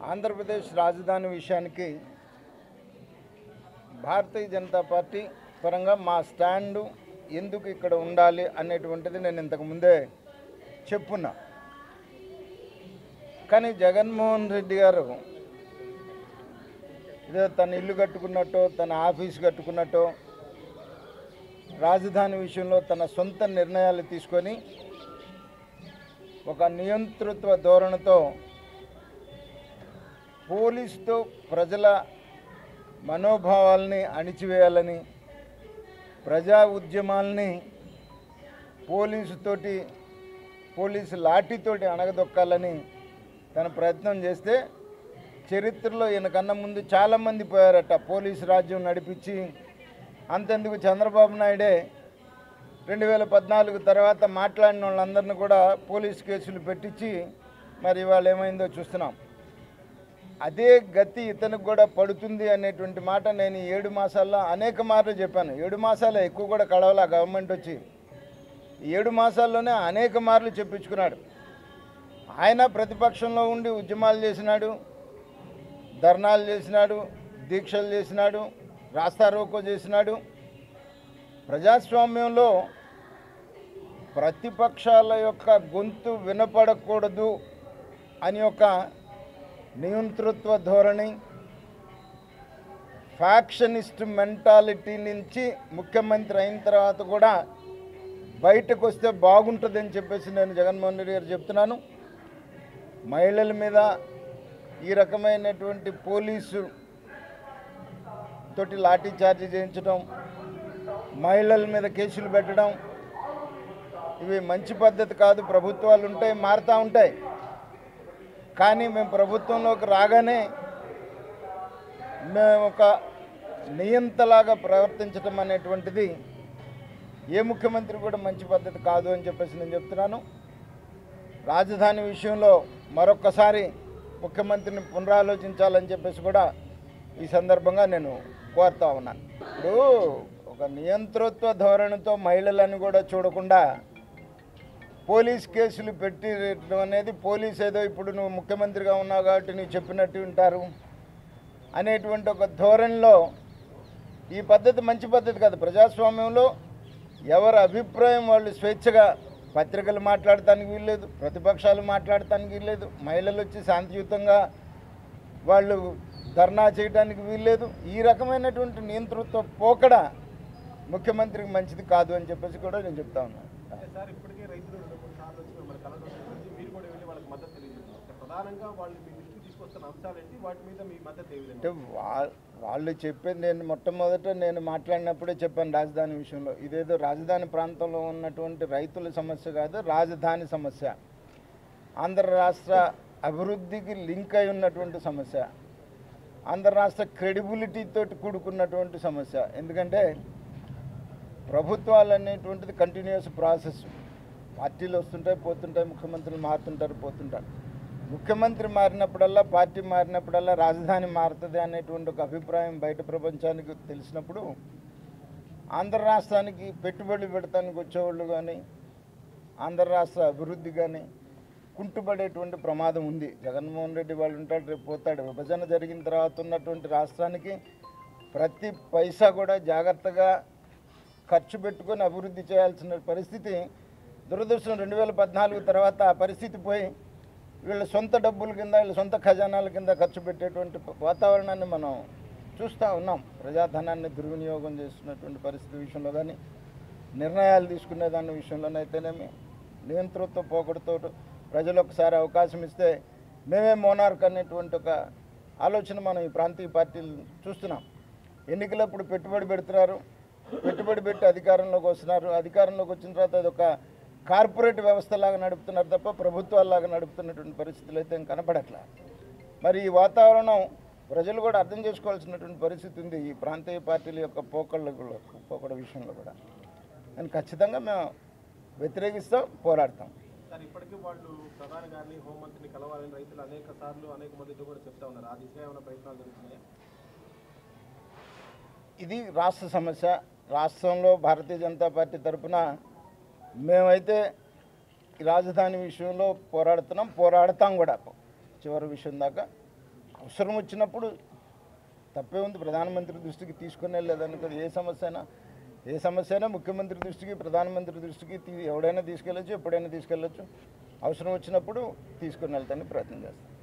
ఆంధ్రప్రదేశ్ రాజధాని విషయానికి భారతీయ జనతా పార్టీ పరంగా మా స్టాండు ఎందుకు ఇక్కడ ఉండాలి అనేటువంటిది నేను ఇంతకు ముందే చెప్పున్నా కానీ జగన్మోహన్ రెడ్డి గారు ఇదే తన ఇల్లు కట్టుకున్నట్టో తన ఆఫీస్ కట్టుకున్నట్టో రాజధాని విషయంలో తన సొంత నిర్ణయాలు తీసుకొని ఒక నియంతృత్వ ధోరణితో పోలీసుతో ప్రజల మనోభావాల్ని అణిచివేయాలని ప్రజా ఉద్యమాల్ని పోలీసుతోటి పోలీసు లాఠీతోటి అణగదొక్కాలని తన ప్రయత్నం చేస్తే చరిత్రలో ఈయనకన్నా ముందు చాలామంది పోయారట పోలీసు రాజ్యం నడిపించి అంతెందుకు చంద్రబాబు నాయుడే రెండు వేల పద్నాలుగు తర్వాత మాట్లాడిన వాళ్ళందరినీ కూడా పోలీస్ కేసులు పెట్టించి మరి ఇవాళ ఏమైందో చూస్తున్నాం అదే గతి ఇతనికి కూడా పడుతుంది అనేటువంటి మాట నేను ఈ ఏడు మాసాల్లో అనేక మార్లు చెప్పాను ఏడు మాసాలే ఎక్కువ కూడా కడవల గవర్నమెంట్ వచ్చి ఈ ఏడు మాసాల్లోనే అనేక మార్లు చెప్పించుకున్నాడు ఆయన ప్రతిపక్షంలో ఉండి ఉద్యమాలు చేసినాడు ధర్నాలు చేసినాడు దీక్షలు చేసినాడు రాస్తారోకో చేసినాడు ప్రజాస్వామ్యంలో ప్రతిపక్షాల యొక్క గొంతు వినపడకూడదు అని ఒక నియంతృత్వ ధోరణి ఫ్యాక్షనిస్ట్ మెంటాలిటీ నుంచి ముఖ్యమంత్రి అయిన తర్వాత కూడా బయటకు వస్తే బాగుంటుందని చెప్పేసి నేను జగన్మోహన్ రెడ్డి గారు చెప్తున్నాను మహిళల మీద ఈ రకమైనటువంటి పోలీసు తోటి లాఠీ చార్జీ చేయించడం మహిళల మీద కేసులు పెట్టడం ఇవి మంచి పద్ధతి కాదు ప్రభుత్వాలు ఉంటాయి మారుతూ ఉంటాయి కానీ మేము ప్రభుత్వంలోకి రాగానే మేము ఒక నియంతలాగా ప్రవర్తించడం అనేటువంటిది ఏ ముఖ్యమంత్రి కూడా మంచి పద్ధతి కాదు అని చెప్పేసి నేను చెప్తున్నాను రాజధాని విషయంలో మరొక్కసారి ముఖ్యమంత్రిని పునరాలోచించాలని చెప్పేసి కూడా ఈ సందర్భంగా నేను కోరుతా ఉన్నాను ఇప్పుడు ఒక నియంతృత్వ ధోరణితో మహిళలను కూడా చూడకుండా పోలీస్ కేసులు పెట్టడం అనేది పోలీస్ ఏదో ఇప్పుడు నువ్వు ముఖ్యమంత్రిగా ఉన్నావు కాబట్టి నువ్వు చెప్పినట్టు వింటారు అనేటువంటి ఒక ధోరణిలో ఈ పద్ధతి మంచి పద్ధతి కాదు ప్రజాస్వామ్యంలో ఎవరి అభిప్రాయం వాళ్ళు స్వేచ్ఛగా పత్రికలు మాట్లాడటానికి వీల్లేదు ప్రతిపక్షాలు మాట్లాడటానికి వీల్లేదు మహిళలు వచ్చి శాంతియుతంగా వాళ్ళు ధర్నా చేయడానికి వీల్లేదు ఈ రకమైనటువంటి నియంతృత్వ పోకడ ముఖ్యమంత్రికి మంచిది కాదు అని చెప్పేసి కూడా నేను చెప్తా ఉన్నాను అంటే సార్ ఇప్పటికే రైతులు రెండు మూడు సార్లు వచ్చి మిమ్మల్ని కలవడం జరిగింది మీరు కూడా వెళ్ళి వాళ్ళకి మద్దతు తెలియజేస్తున్నారు అంటే ప్రధానంగా వాళ్ళు మీ దృష్టికి తీసుకొస్తున్న అంశాలేంటి వాటి మీద మీ మద్దతు ఏ అంటే విధంగా వా- వాళ్ళు చెప్పేది నేను మొట్టమొదట నేను మాట్లాడినప్పుడే చెప్పాను రాజధాని విషయంలో ఇదేదో రాజధాని ప్రాంతంలో ఉన్నటువంటి రైతుల సమస్య కాదు రాజధాని సమస్య ఆంధ్ర రాష్ట్ర అభివృద్ధికి లింక్ అయి ఉన్నటువంటి సమస్య ఆంధ్ర రాష్ట్ర క్రెడిబిలిటీతో కూడుకున్నటువంటి సమస్య ఎందుకంటే ప్రభుత్వాలు అనేటువంటిది కంటిన్యూస్ ప్రాసెస్ పార్టీలు వస్తుంటాయి పోతుంటాయి ముఖ్యమంత్రులు మారుతుంటారు పోతుంటారు ముఖ్యమంత్రి మారినప్పుడల్లా పార్టీ మారినప్పుడల్లా రాజధాని మారుతుంది అనేటువంటి ఒక అభిప్రాయం బయట ప్రపంచానికి తెలిసినప్పుడు ఆంధ్ర రాష్ట్రానికి పెట్టుబడులు పెడతానికి వచ్చేవాళ్ళు కానీ ఆంధ్ర రాష్ట్ర అభివృద్ధి కానీ కుంటుపడేటువంటి ప్రమాదం ఉంది జగన్మోహన్ రెడ్డి వాళ్ళు ఉంటాడు రేపు పోతాడు విభజన జరిగిన తర్వాత ఉన్నటువంటి రాష్ట్రానికి ప్రతి పైసా కూడా జాగ్రత్తగా ఖర్చు పెట్టుకొని అభివృద్ధి చేయాల్సిన పరిస్థితి దురదృష్టం రెండు వేల పద్నాలుగు తర్వాత ఆ పరిస్థితి పోయి వీళ్ళ సొంత డబ్బుల కింద వీళ్ళ సొంత ఖజానాల కింద ఖర్చు పెట్టేటువంటి వాతావరణాన్ని మనం చూస్తూ ఉన్నాం ప్రజాధనాన్ని దుర్వినియోగం చేస్తున్నటువంటి పరిస్థితి విషయంలో కానీ నిర్ణయాలు తీసుకునే దాని విషయంలోనైతేనేమి నియంతృత్వ పోకడతో ప్రజలు ఒకసారి అవకాశం ఇస్తే మేమే మోనార్క్ అనేటువంటి ఒక ఆలోచన మనం ఈ ప్రాంతీయ పార్టీలు చూస్తున్నాం ఎన్నికలప్పుడు పెట్టుబడి పెడుతున్నారు పెట్టుబడి పెట్టి అధికారంలోకి వస్తున్నారు అధికారంలోకి వచ్చిన తర్వాత అది ఒక కార్పొరేట్ వ్యవస్థలాగా నడుపుతున్నారు తప్ప ప్రభుత్వాల్లాగా నడుపుతున్నటువంటి పరిస్థితులు అయితే ఏం కనపడట్లా మరి ఈ వాతావరణం ప్రజలు కూడా అర్థం చేసుకోవాల్సినటువంటి పరిస్థితి ఉంది ఈ ప్రాంతీయ పార్టీల యొక్క పోకళ్ళ పోకడ విషయంలో కూడా అని ఖచ్చితంగా మేము వ్యతిరేకిస్తాం పోరాడతాం సార్ ఇప్పటికీ వాళ్ళు ప్రధాని గారిని హోంమంత్రిని కలవాలని రైతులు అనేక సార్లు అనేక మందితో కూడా చెప్తా ఉన్నారు ఆ దిశగా ఏమైనా ప్రయత్నాలు జరుగుతున్నాయా ఇది రాష్ట్ర సమస్య రాష్ట్రంలో భారతీయ జనతా పార్టీ తరఫున మేమైతే ఈ రాజధాని విషయంలో పోరాడుతున్నాం పోరాడతాం కూడా చివరి విషయం దాకా అవసరం వచ్చినప్పుడు తప్పే ఉంది ప్రధానమంత్రి దృష్టికి తీసుకుని వెళ్ళేదాన్ని కదా ఏ సమస్య అయినా ఏ సమస్య అయినా ముఖ్యమంత్రి దృష్టికి ప్రధానమంత్రి దృష్టికి తీ- ఎవడైనా తీసుకెళ్ళచ్చు ఎప్పుడైనా తీసుకెళ్ళచ్చు అవసరం వచ్చినప్పుడు తీసుకుని వెళ్తానికి ప్రయత్నం చేస్తాను